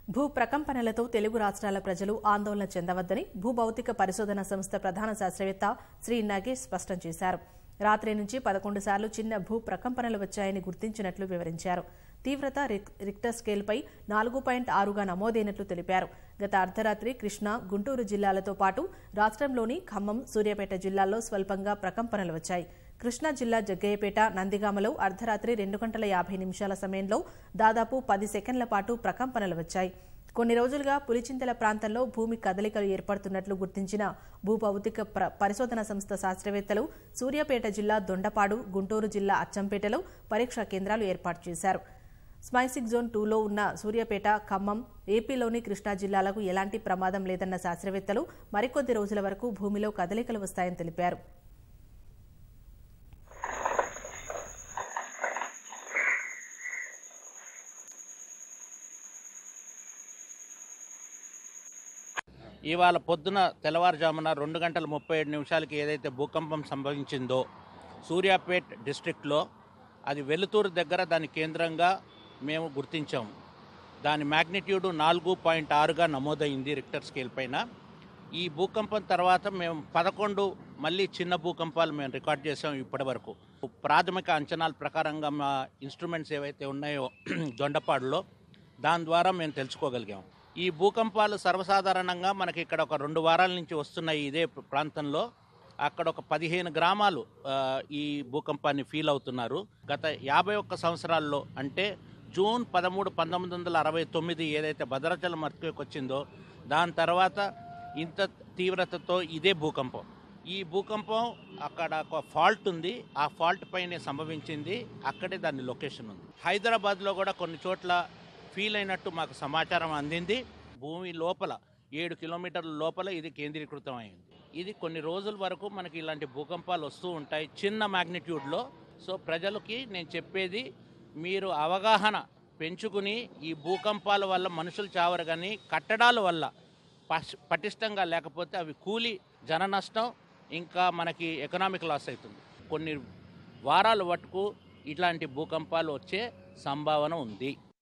భూ ప్రకంపనలతో తెలుగు రాష్ట్రాల ప్రజలు ఆందోళన చెందవద్దని భూభౌతిక పరిశోధన సంస్థ ప్రధాన శాస్త్రవేత్త శ్రీ నగేష్ స్పష్టం చేశారు రాత్రి నుంచి పదకొండు సార్లు చిన్న భూ ప్రకంపనలు వచ్చాయని గుర్తించినట్లు వివరించారు తీవ్రత రిక్- రిక్టర్ స్కేల్పై నాలుగు పాయింట్ ఆరుగా నమోదైనట్లు తెలిపారు గత అర్ధరాత్రి కృష్ణా గుంటూరు జిల్లాలతో పాటు రాష్ట్రంలోని ఖమ్మం సూర్యాపేట జిల్లాల్లో స్వల్పంగా ప్రకంపనలు వచ్చాయి కృష్ణా జిల్లా జగ్గయ్యపేట నందిగామలో అర్ధరాత్రి రెండు గంటల యాభై నిమిషాల సమయంలో దాదాపు పది సెకండ్ల పాటు ప్రకంపనలు వచ్చాయి కొన్ని రోజులుగా పులిచింతల ప్రాంతంలో భూమి కదలికలు ఏర్పడుతున్నట్లు గుర్తించిన భూభౌతిక ప్ర- పరిశోధన సంస్థ శాస్త్రవేత్తలు సూర్యాపేట జిల్లా దొండపాడు గుంటూరు జిల్లా అచ్చంపేటలో పరీక్షా కేంద్రాలు ఏర్పాటు చేశారు స్మైసిక్ జోన్ టూలో ఉన్న సూర్యాపేట ఖమ్మం ఏపీలోని కృష్ణా జిల్లాలకు ఎలాంటి ప్రమాదం లేదన్న శాస్త్రవేత్తలు మరికొద్ది రోజుల వరకు భూమిలో కదలికలు వస్తాయని తెలిపారు ఇవాళ పొద్దున తెల్లవారుజామున రెండు గంటల ముప్పై ఏడు నిమిషాలకి ఏదైతే భూకంపం సంభవించిందో సూర్యాపేట్ డిస్ట్రిక్ట్లో అది వెలుతూరు దగ్గర దాని కేంద్రంగా మేము గుర్తించాము దాని మ్యాగ్నిట్యూడ్ నాలుగు పాయింట్ ఆరుగా నమోదైంది రిక్టర్ స్కేల్ పైన ఈ భూకంపం తర్వాత మేము పదకొండు మళ్ళీ చిన్న భూకంపాలు మేము రికార్డ్ చేసాం ఇప్పటి వరకు ప్రాథమిక అంచనాల ప్రకారంగా మా ఇన్స్ట్రుమెంట్స్ ఏవైతే ఉన్నాయో దొండపాడులో దాని ద్వారా మేము తెలుసుకోగలిగాం ఈ భూకంపాలు సర్వసాధారణంగా మనకి ఇక్కడ ఒక రెండు వారాల నుంచి వస్తున్నాయి ఇదే ప్రాంతంలో అక్కడ ఒక పదిహేను గ్రామాలు ఆ, ఈ భూకంపాన్ని ఫీల్ అవుతున్నారు గత యాభై ఒక్క సంవత్సరాల్లో అంటే జూన్ పదమూడు పంతొమ్మిది వందల అరవై తొమ్మిది ఏదైతే భద్రాచలం అర్త్క్వేక్ వచ్చిందో దాని తర్వాత ఇంత తీవ్రతతో ఇదే భూకంపం ఈ భూకంపం అక్కడ ఒక ఫాల్ట్ ఉంది ఆ ఫాల్ట్ పైనే సంభవించింది అక్కడే దాని లొకేషన్ ఉంది హైదరాబాద్లో కూడా కొన్ని చోట్ల ఫీల్ అయినట్టు మాకు సమాచారం అందింది భూమి లోపల ఏడు కిలోమీటర్ల లోపల ఇది కేంద్రీకృతం అయింది ఇది కొన్ని రోజుల వరకు మనకి ఇలాంటి భూకంపాలు వస్తూ ఉంటాయి చిన్న మ్యాగ్నిట్యూడ్లో సో ప్రజలకి నేను చెప్పేది మీరు అవగాహన పెంచుకుని ఈ భూకంపాల వల్ల మనుషులు చావరు కానీ కట్టడాల వల్ల పష్- పటిష్టంగా లేకపోతే అవి కూలి జన నష్టం ఇంకా మనకి ఎకనామిక్ లాస్ అవుతుంది కొన్ని వారాల మటుకు ఇట్లాంటి భూకంపాలు వచ్చే సంభావన ఉంది